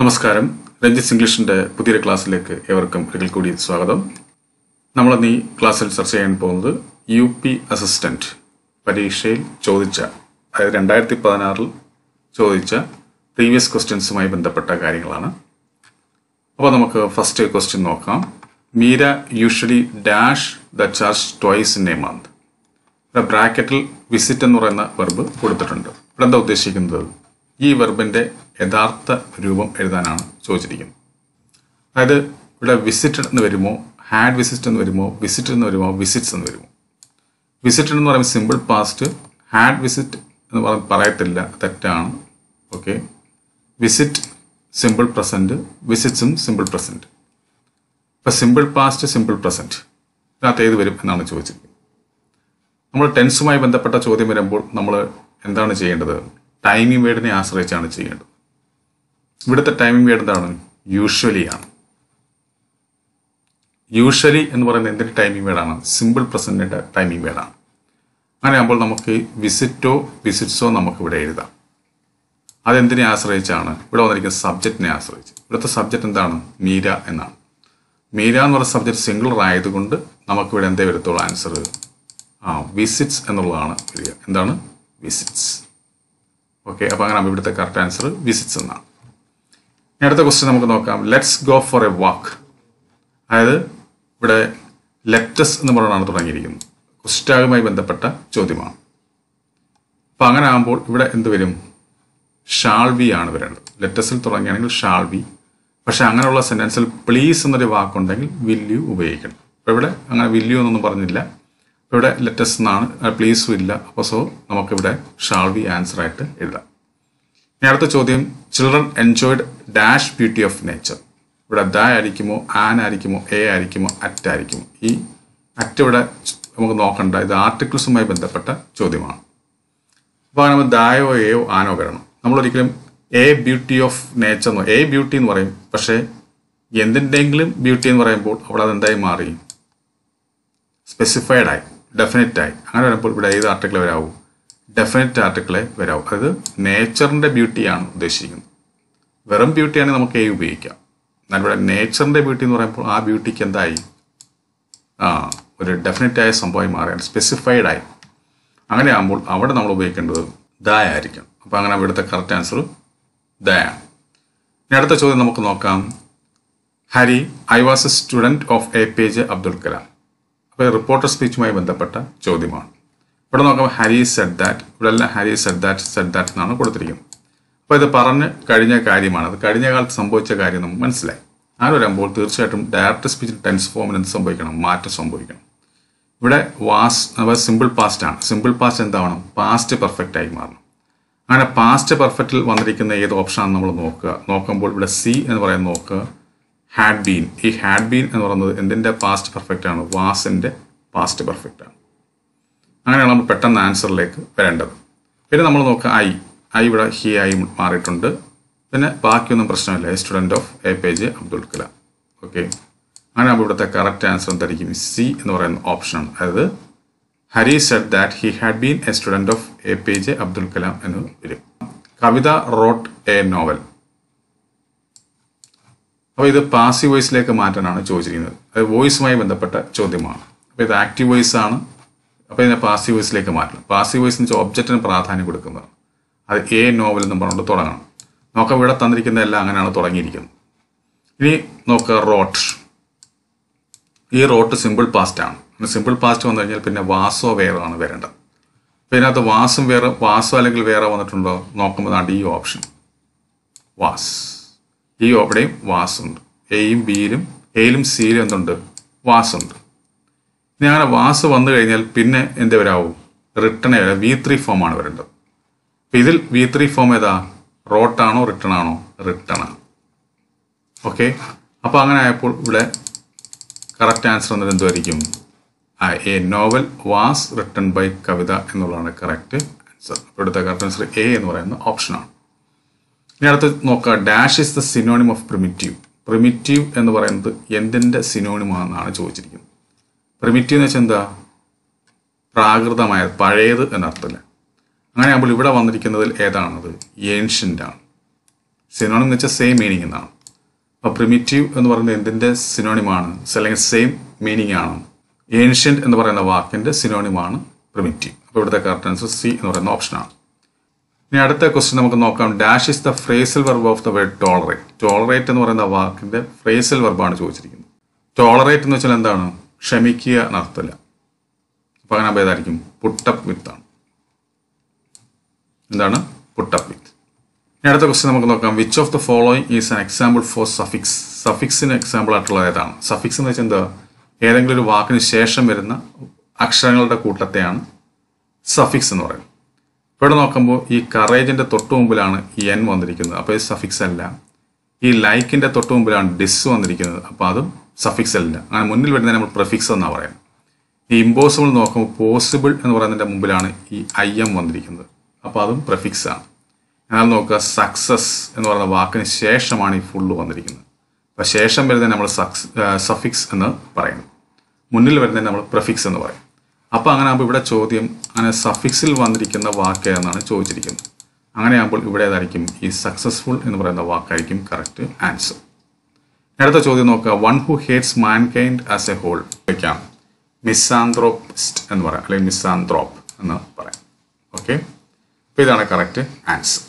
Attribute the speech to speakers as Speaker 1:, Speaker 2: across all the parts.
Speaker 1: നമസ്കാരം രഞ്ജിത്ത് ഇംഗ്ലീഷിന്റെ പുതിയൊരു ക്ലാസ്സിലേക്ക് ഏവർക്കും ഒരിക്കൽ കൂടി സ്വാഗതം നമ്മൾ ഇന്ന് ഈ ക്ലാസ്സിൽ ചർച്ച ചെയ്യാൻ പോകുന്നത് യു പി അസിസ്റ്റന്റ് പരീക്ഷയിൽ ചോദിച്ച അതായത് രണ്ടായിരത്തി പതിനാറിൽ ചോദിച്ച പ്രീവിയസ് ക്വസ്റ്റ്യൻസുമായി ബന്ധപ്പെട്ട കാര്യങ്ങളാണ് അപ്പോൾ നമുക്ക് ഫസ്റ്റ് ക്വസ്റ്റ്യൻ നോക്കാം Meera usually dash the church twice in a month ഇവിടെ ബ്രാക്കറ്റിൽ വിസിറ്റ് എന്ന് പറയുന്ന വെർബ് കൊടുത്തിട്ടുണ്ട് ഇവിടെ എന്താ ഉദ്ദേശിക്കുന്നത് ഈ വെർബിന്റെ യഥാർത്ഥ രൂപം എഴുതാനാണ് ചോദിച്ചിരിക്കുന്നത് അതായത് ഇവിടെ വിസിറ്റഡ് എന്ന് വരുമോ ഹാഡ് വിസിറ്റ് എന്ന് വരുമോ വിസിറ്റ് എന്ന് വരുമോ വിസിറ്റ്സ് എന്ന് വരുമോ വിസിറ്റഡ് എന്ന് പറയുമ്പോൾ സിമ്പിൾ പാസ്റ്റ് ഹാഡ് വിസിറ്റ് എന്ന് പറഞ്ഞ് പറയത്തില്ല തെറ്റാണ് ഓക്കെ വിസിറ്റ് സിമ്പിൾ പ്രസന്റ് വിസിറ്റ്സും സിമ്പിൾ പ്രസന്റ് ഇപ്പം സിമ്പിൾ പാസ്റ്റ് സിമ്പിൾ പ്രസന്റ് ഇതിനകത്ത് ഏത് വരും എന്നാണ് ചോദിച്ചിരിക്കുന്നത് നമ്മൾ ടെൻസുമായി ബന്ധപ്പെട്ട ചോദ്യം വരുമ്പോൾ നമ്മൾ എന്താണ് ചെയ്യേണ്ടത് ടൈമിംഗ് വേർഡിനെ ആശ്രയിച്ചാണ് ചെയ്യേണ്ടത് ഇവിടുത്തെ ടൈമിംഗ് വേർഡ് എന്താണ് യൂഷ്വലി ആണ് യൂഷ്വലി എന്ന് പറയുന്നത് എന്തിന്റെ ടൈമിംഗ് വേർഡാണ് സിമ്പിൾ പ്രസന്റിന്റെ ടൈമിംഗ് വേർഡാണ് അങ്ങനെ ആകുമ്പോൾ നമുക്ക് വിസിറ്റോ വിസിറ്റ്സോ നമുക്ക് ഇവിടെ എഴുതാം അതെന്തിനെ ആശ്രയിച്ചാണ് ഇവിടെ വന്നിരിക്കുന്ന സബ്ജക്റ്റിനെ ആശ്രയിച്ച് ഇവിടുത്തെ സബ്ജക്റ്റ് എന്താണ് മീര എന്നാണ് മീര എന്ന് പറയുന്ന സബ്ജക്റ്റ് സിംഗുലർ ആയതുകൊണ്ട് നമുക്കിവിടെ എന്തേ വരത്തുള്ളൂ ആൻസർ ആ വിസിറ്റ്സ് എന്നുള്ളതാണ് വരിക എന്താണ് വിസിറ്റ്സ് ഓക്കെ അപ്പോൾ അങ്ങനെ ആകുമ്പോൾ ഇവിടുത്തെ കറക്റ്റ് ആൻസർ വിസിറ്റ്സ് എന്നാണ് ഇനി അടുത്ത ക്വസ്റ്റ്യൻ നമുക്ക് നോക്കാം let's go for a walk അതായത് ഇവിടെ ലെറ്റസ് എന്ന് പറഞ്ഞാണ് തുടങ്ങിയിരിക്കുന്നത് കുസ്റ്റാഗുമായി ബന്ധപ്പെട്ട ചോദ്യമാണ് അപ്പം അങ്ങനെ ആകുമ്പോൾ ഇവിടെ എന്ത് വരും ഷാൾ വി ആണ് വരേണ്ടത് ലെറ്റസിൽ തുടങ്ങുകയാണെങ്കിൽ ഷാൾ വി പക്ഷെ അങ്ങനെയുള്ള സെൻറ്റൻസിൽ പ്ലീസ് എന്നൊരു വാക്കുണ്ടെങ്കിൽ വില്യു ഉപയോഗിക്കണം അപ്പോൾ ഇവിടെ അങ്ങനെ വില്യു എന്നൊന്നും പറഞ്ഞില്ല അപ്പോൾ ഇവിടെ ലെറ്റസ് എന്നാണ് പ്ലീസും ഇല്ല അപ്പോൾ സോ നമുക്കിവിടെ ഷാൾ വി ആൻസർ ആയിട്ട് എഴുതാം ഇനി അടുത്ത ചോദ്യം children enjoyed dash beauty of nature ഇവിടെ ദ ആയിരിക്കുമോ ആൻ ആയിരിക്കുമോ എ ആയിരിക്കുമോ അറ്റ് ആയിരിക്കുമോ ഈ അറ്റ് ഇവിടെ നമുക്ക് നോക്കണ്ട ഇത് ആർട്ടിക്കിൾസുമായി ബന്ധപ്പെട്ട ചോദ്യമാണ് അപ്പോൾ നമ്മൾ ദായോ എയോ ആനോ വരണം നമ്മൾ ഒരിക്കലും എ ബ്യൂട്ടി ഓഫ് നേച്ചർ എന്ന് എ ബ്യൂട്ടി എന്ന് പറയും പക്ഷേ എന്തിൻ്റെങ്കിലും ബ്യൂട്ടി എന്ന് പറയുമ്പോൾ അവിടെ അതെന്തായി മാറി സ്പെസിഫൈഡ് ആയി ഡെഫിനറ്റ് ആയി അങ്ങനെ വരുമ്പോൾ ഇവിടെ ഏത് ആർട്ടിക്കിളെ വരാവൂ ഡെഫിനറ്റ് ആർട്ടിക്കിളെ വരാവൂ അതായത് നേച്ചറിന്റെ ബ്യൂട്ടിയാണ് ഉദ്ദേശിക്കുന്നത് വെറും ബ്യൂട്ടിയാണെങ്കിൽ നമുക്ക് എ ഉപയോഗിക്കാം എന്നാൽ ഇവിടെ നേച്ചറിന്റെ ബ്യൂട്ടി എന്ന് പറയുമ്പോൾ ആ ബ്യൂട്ടിക്ക് എന്തായി ആ ഒരു ഡെഫിനറ്റ് ആയ സംഭവമായി മാറിയാണ് സ്പെസിഫൈഡ് ആയി അങ്ങനെ ആകുമ്പോൾ അവിടെ നമ്മൾ ഉപയോഗിക്കേണ്ടത് ദ ആയിരിക്കും അപ്പോൾ അങ്ങനെ ഇവിടുത്തെ കറക്റ്റ് ആൻസർ ദയാണ് ഇനി അടുത്ത ചോദ്യം നമുക്ക് നോക്കാം Hari I was a student of A P J Abdul Kalam അപ്പോൾ റിപ്പോർട്ടർ സ്പീച്ചുമായി ബന്ധപ്പെട്ട ചോദ്യമാണ് ഇവിടെ നോക്കാം ഹരി സെഡ് ദാറ്റ് ഇവിടെ എല്ലാം Hari said that said that എന്നാണ് കൊടുത്തിരിക്കുന്നത് അപ്പോൾ ഇത് പറഞ്ഞ് കഴിഞ്ഞ കാര്യമാണ് അത് കഴിഞ്ഞ കാലത്ത് സംഭവിച്ച കാര്യം നമുക്ക് മനസ്സിലായി അങ്ങനെ വരുമ്പോൾ തീർച്ചയായിട്ടും ഡയറക്റ്റ് സ്പീച്ചിൽ ടെൻസ് ഫോമിൽ എന്ത് സംഭവിക്കണം മാറ്റം സംഭവിക്കണം ഇവിടെ വാസ് അതായത് സിമ്പിൾ പാസ്റ്റ് ആണ് സിമ്പിൾ പാസ്റ്റ് എന്താവണം പാസ്റ്റ് പെർഫെക്റ്റ് ആയി മാറണം അങ്ങനെ പാസ്റ്റ് പെർഫെക്റ്റിൽ വന്നിരിക്കുന്ന ഏത് ഓപ്ഷനാണ് നമ്മൾ നോക്കുക നോക്കുമ്പോൾ ഇവിടെ സി എന്ന് പറയുന്നത് നോക്കുക ഹാഡ് ബീൻ ഈ ഹാഡ് ബീൻ എന്ന് പറയുന്നത് എന്തിൻ്റെ പാസ്റ്റ് പെർഫെക്റ്റ് ആണ് വാസിൻ്റെ പാസ്റ്റ് പെർഫെക്റ്റ് ആണ് അങ്ങനെയാണ് നമ്മൾ പെട്ടെന്ന് ആൻസറിലേക്ക് വരേണ്ടത് പിന്നെ നമ്മൾ നോക്കുക ഐ ഐ ഇവിടെ ഹി ആയി മാറിയിട്ടുണ്ട് പിന്നെ ബാക്കിയൊന്നും പ്രശ്നമില്ല student of A P J Abdul Kalam okay അങ്ങനെ ആകുമ്പോൾ ഇവിടുത്തെ കറക്റ്റ് ആൻസർ എന്തായിരിക്കും സി എന്ന് പറയുന്ന ഓപ്ഷനാണ് അതായത് Hari said that he had been a student of A P J Abdul Kalam എന്ന് വരും കവിത റോട്ട് എ നോവൽ അപ്പോൾ ഇത് പാസീവ് വോയിസിലേക്ക് മാറ്റാനാണ് ചോദിച്ചിരിക്കുന്നത് അത് വോയിസുമായി ബന്ധപ്പെട്ട ചോദ്യമാണ് അപ്പോൾ ഇത് ആക്റ്റീവ് വോയിസ് ആണ് അപ്പോൾ ഇതിനെ പാസീവ് വോയിസിലേക്ക് മാറ്റണം പാസീവ് വോയിസ് എന്ന് വെച്ചാൽ ഒബ്ജക്റ്റിന് പ്രാധാന്യം കൊടുക്കുന്നതാണ് അത് എ നോവൽ എന്ന് പറഞ്ഞുകൊണ്ട് തുടങ്ങണം നോക്കാം ഇവിടെ തന്നിരിക്കുന്ന എല്ലാം അങ്ങനെയാണ് തുടങ്ങിയിരിക്കുന്നത് ഇനി നോക്കുക റോട്ട് ഈ റോട്ട് സിമ്പിൾ പാസ്റ്റ് ആണ് സിമ്പിൾ പാസ്റ്റ് വന്നു കഴിഞ്ഞാൽ പിന്നെ വാസോ വേറോ ആണ് വരേണ്ടത് അപ്പോൾ ഇതിനകത്ത് വാസും വേറെ വാസോ അല്ലെങ്കിൽ വേറെ വന്നിട്ടുണ്ടോ നോക്കുമ്പോൾ ആണ് ഈ ഓപ്ഷൻ വാസ് ഈ അവിടെയും വാസ് ഉണ്ട് എയും ബിയിലും എയിലും സിയിലും എന്തുണ്ട് വാസ് ഉണ്ട് ഇനി അങ്ങനെ വാസ് വന്നു കഴിഞ്ഞാൽ പിന്നെ എന്ത് വരാവും റിട്ടേൺ വി ത്രീ ഫോം ആണ് വരേണ്ടത് അപ്പം ഇതിൽ വി ത്രീ ഫോം ഏതാ റോട്ടാണോ റിട്ടേൺ ആണോ റിട്ടേൺ ആണ് ഓക്കെ അപ്പോൾ അങ്ങനെ ആയപ്പോൾ ഇവിടെ കറക്റ്റ് ആൻസർ എന്നത് എന്തുമായിരിക്കും a novel was written by Kavitha എന്നുള്ളതാണ് കറക്റ്റ് ആൻസർ അപ്പോൾ ഇവിടുത്തെ കറക്റ്റ് ആൻസർ എ എന്ന് പറയുന്ന ഓപ്ഷനാണ് ഇനി അടുത്ത് നോക്കുക dash is the synonym of primitive primitive എന്ന് പറയുന്നത് എന്തിൻ്റെ സിനോണിമാണെന്നാണ് ചോദിച്ചിരിക്കുന്നത് പ്രിമിറ്റീവ് എന്ന് വെച്ചാൽ എന്താ പ്രാകൃതമായത് പഴയത് എന്നർത്ഥമില്ല അങ്ങനെ ആകുമ്പോൾ ഇവിടെ വന്നിരിക്കുന്നതിൽ ഏതാണത് ഏൻഷ്യൻ്റ് ആണ് സിനോണിം എന്ന് വെച്ചാൽ സെയിം മീനിങ് എന്നാണ് അപ്പോൾ പ്രിമിറ്റീവ് എന്ന് പറയുന്നത് എന്തിൻ്റെ സിനോണിമാണ് അല്ലെങ്കിൽ സെയിം മീനിങ് ആണ് ഏൻഷ്യൻറ്റ് എന്ന് പറയുന്ന വാക്കിൻ്റെ സിനോണിമാണ് പ്രിമിറ്റീവ് അപ്പോൾ ഇവിടുത്തെ കറക്റ്റ് ആൻസർ സി എന്ന് പറയുന്ന ഓപ്ഷനാണ് ഇനി അടുത്ത ക്വസ്റ്റ്യൻ നമുക്ക് നോക്കാം dash is the phrasal verb of the word tolerate tolerate എന്ന് പറയുന്ന വാക്കിന്റെ ഫ്രേസൽ വെർബാണ് ചോദിച്ചിരിക്കുന്നത് ടോളറേറ്റ് എന്ന് വെച്ചാൽ എന്താണ് ക്ഷമിക്കുക എന്നർത്ഥമില്ല അപ്പൊ അങ്ങനെ അപ്പോൾ ഏതായിരിക്കും പുട്ടപ്പ് വിത്ത് ആണ് എന്താണ് പുട്ടപ്പ് വിത്ത് ഇനി അടുത്ത ക്വസ്റ്റ്യൻ നമുക്ക് നോക്കാം which of the following is an example for suffix സഫിക്സിന് എക്സാമ്പിൾ ആയിട്ടുള്ള ഏതാണ് സഫിക്സ് എന്ന് വെച്ചാൽ എന്താ ഏതെങ്കിലും ഒരു വാക്കിന് ശേഷം വരുന്ന അക്ഷരങ്ങളുടെ കൂട്ടത്തെയാണ് സഫിക്സ് എന്ന് പറയുന്നത് ഇവിടെ നോക്കുമ്പോൾ ഈ കറേജിന്റെ തൊട്ടു മുമ്പിലാണ് ഈ എൻ വന്നിരിക്കുന്നത് അപ്പോൾ ഇത് സഫിക്സ് അല്ല ഈ ലൈക്കിന്റെ തൊട്ടു മുമ്പിലാണ് ഡിസ് വന്നിരിക്കുന്നത് അപ്പോൾ അതും സഫിക്സ് അല്ല അങ്ങനെ മുന്നിൽ വരുന്നതിന് നമ്മൾ പ്രഫിക്സ് എന്നാണ് പറയുന്നത് ഈ ഇമ്പോസിബിൾ നോക്കുമ്പോൾ പോസിബിൾ എന്ന് പറയുന്നതിന്റെ മുമ്പിലാണ് ഈ ഐ എം വന്നിരിക്കുന്നത് അപ്പോൾ അതും പ്രഫിക്സ് ആണ് എന്നാൽ നോക്കുക സക്സസ് എന്ന് പറയുന്ന വാക്കിന് ശേഷമാണ് ഈ ഫുള്ള് വന്നിരിക്കുന്നത് അപ്പോൾ ശേഷം വരുന്നതിന് നമ്മൾ സക്സ് സഫിക്സ് എന്ന് പറയുന്നു മുന്നിൽ വരുന്നതിന് നമ്മൾ പ്രഫിക്സ് എന്ന് പറയും അപ്പോൾ അങ്ങനെ ആകുമ്പോൾ ഇവിടെ ചോദ്യം അങ്ങനെ സഫിക്സിൽ വന്നിരിക്കുന്ന വാക്ക് എന്നാണ് ചോദിച്ചിരിക്കുന്നത് അങ്ങനെയാകുമ്പോൾ ഇവിടെ ഏതായിരിക്കും ഈ സക്സസ്ഫുൾ എന്ന് പറയുന്ന വാക്കായിരിക്കും കറക്റ്റ് ആൻസർ അടുത്ത ചോദ്യം നോക്കുക one who hates mankind as a whole വയ്ക്കാം മിസാന്ത്രോപ്പിസ്റ്റ് എന്ന് പറയാം അല്ലെങ്കിൽ മിസാന്ത്രോപ്പ് എന്ന് പറയാം ഓക്കെ അപ്പോൾ ഇതാണ് കറക്റ്റ് ആൻസർ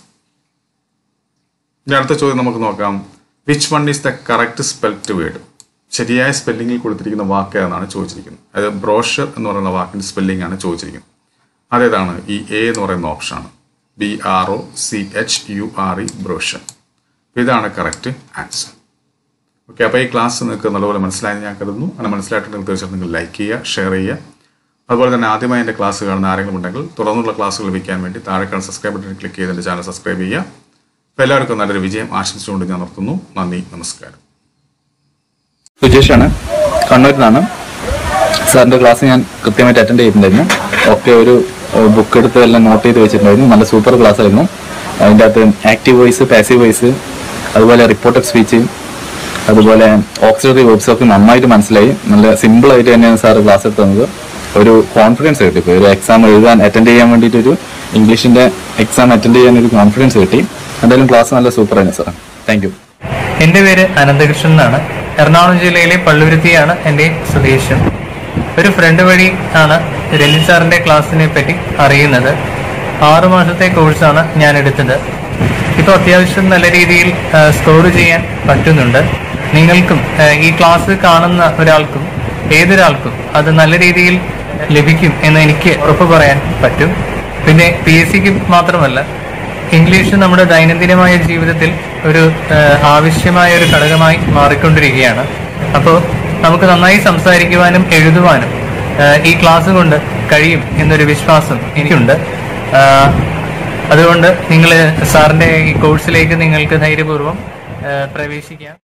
Speaker 1: ഇനി അടുത്ത ചോദ്യം നമുക്ക് നോക്കാം which one is the correct spelt word ശരിയായ സ്പെല്ലിങ്ങിൽ കൊടുത്തിരിക്കുന്ന വാക്ക് ഏതാണ് ചോദിച്ചിരിക്കുന്നത് അതായത് ബ്രോഷർ എന്ന് പറയുന്ന വാക്കിന്റെ സ്പെല്ലിംഗ് ആണ് ചോദിച്ചിരിക്കുന്നത് അതേതാണ് ഈ എ എന്ന് പറയുന്ന ഓപ്ഷനാണ് B R O C H U R E brochure ഇതാണ് കറക്റ്റ് ആൻസർ ഓക്കെ അപ്പോൾ ഈ ക്ലാസ് നിങ്ങൾക്ക് നല്ലപോലെ മനസ്സിലായെന്ന് ഞാൻ കരുതുന്നു അങ്ങനെ മനസ്സിലായിട്ടുണ്ടെങ്കിൽ തീർച്ചയായിട്ടും നിങ്ങൾ ലൈക്ക് ചെയ്യുക ഷെയർ ചെയ്യുക അതുപോലെ തന്നെ ആദ്യമായി എൻ്റെ ക്ലാസ് കാണുന്ന ആരെങ്കിലും ഉണ്ടെങ്കിൽ തുടർന്നുള്ള ക്ലാസ്സുകൾ ലഭിക്കാൻ വേണ്ടി താഴെ കാണുന്ന സബ്സ്ക്രൈബ് ബട്ടൺ ക്ലിക്ക് ചെയ്ത് എൻ്റെ ചാനൽ സബ്സ്ക്രൈബ് ചെയ്യുക അപ്പോൾ എല്ലാവർക്കും നല്ലൊരു വിജയം ആശംസിച്ചുകൊണ്ട് ഞാൻ നിർത്തുന്നു നന്ദി നമസ്കാരം
Speaker 2: സുജേഷാണ് കണ്ണൂരിൽ നിന്നാണ് സാറിന്റെ ക്ലാസ് ഞാൻ കൃത്യമായിട്ട് അറ്റൻഡ് ചെയ്തിട്ടുണ്ടായിരുന്നു ഒക്കെ ഒരു ബുക്ക് എടുത്ത് എല്ലാം നോട്ട് ചെയ്ത് വെച്ചിട്ടുണ്ടായിരുന്നു നല്ല സൂപ്പർ ക്ലാസ് ആയിരുന്നു അതിൻ്റെ അകത്ത് ആക്റ്റീവ് വോയിസ് പാസീവ് വോയിസ് അതുപോലെ റിപ്പോർട്ടഡ് സ്പീച്ച് അതുപോലെ ഓക്സിലറി വേർബ്സ് ഒക്കെ നന്നായിട്ട് മനസ്സിലായി നല്ല സിമ്പിൾ ആയിട്ട് തന്നെയാണ് സാർ ക്ലാസ് എടുത്ത് തന്നത് ഒരു കോൺഫിഡൻസ് കിട്ടി ഇപ്പോൾ ഒരു എക്സാം എഴുതാൻ അറ്റൻഡ് ചെയ്യാൻ വേണ്ടിയിട്ട് ഒരു ഇംഗ്ലീഷിന്റെ എക്സാം അറ്റൻഡ് ചെയ്യാൻ ഒരു കോൺഫിഡൻസ് കിട്ടി എന്തായാലും ക്ലാസ് നല്ല സൂപ്പർ ആയിരുന്നു സാർ താങ്ക് യു
Speaker 3: എന്റെ പേര് അനന്തകൃഷ്ണൻ എന്നാണ് എറണാകുളം ജില്ലയിലെ പള്ളുരുത്തിയാണ് എന്റെ സ്വദേശം ഒരു ഫ്രണ്ട് വഴി ആണ് രഞ്ജിത് സാറിന്റെ ക്ലാസ്സിനെ പറ്റി അറിയുന്നത് ആറു മാസത്തെ കോഴ്സാണ് ഞാൻ എടുത്തത് ഇപ്പോൾ അത്യാവശ്യം നല്ല രീതിയിൽ സ്കോർ ചെയ്യാൻ പറ്റുന്നുണ്ട് നിങ്ങൾക്കും ആ, ഈ ക്ലാസ് കാണുന്ന ഒരാൾക്കും ഏതൊരാൾക്കും അത് നല്ല രീതിയിൽ ലഭിക്കും എന്ന് എനിക്ക് ഉറപ്പ് പറയാൻ പറ്റും പിന്നെ പി എസ് സിക്ക് മാത്രമല്ല ഇംഗ്ലീഷ് നമ്മുടെ ദൈനംദിനമായ ജീവിതത്തിൽ ഒരു ആ, ആവശ്യമായ ഒരു ഘടകമായി മാറിക്കൊണ്ടിരിക്കുകയാണ് അപ്പോൾ നമുക്ക് നന്നായി സംസാരിക്കുവാനും എഴുതുവാനും ആ, ഈ ക്ലാസ് കൊണ്ട് കഴിയും എന്നൊരു വിശ്വാസം എനിക്കുണ്ട് ആ, അതുകൊണ്ട് നിങ്ങൾ സാറിന്റെ ഈ കോഴ്സിലേക്ക് നിങ്ങൾക്ക് ധൈര്യപൂർവ്വം ആ, പ്രവേശിക്കാം